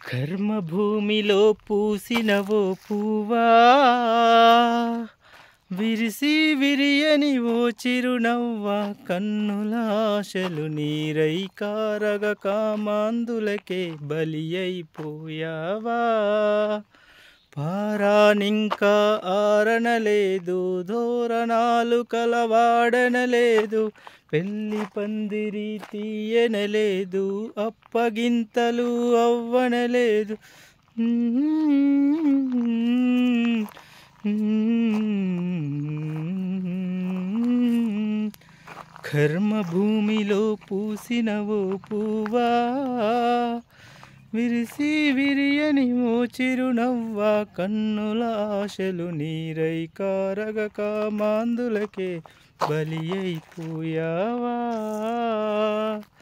కర్మభూమిలో పూసినవో పువ్వా విరిసి విరియని ఓ చిరునవ్వ కన్నులాశలు నీరై కారగ కామాందులకే బలి అయిపోయావా పారానింకా ఆరణలేదు ధోరణాలు కలవాడనలేదు పెళ్లి పందిరి తీయనలేదు అప్పగింతలు అవ్వనలేదు కర్మభూమిలో పూసినవో పువ్వా విరిసి విరియని ఓ చిరునవ్వ కన్నుల ఆశలు నీరై కారగ కామాందులకే బలి అయిపోయావా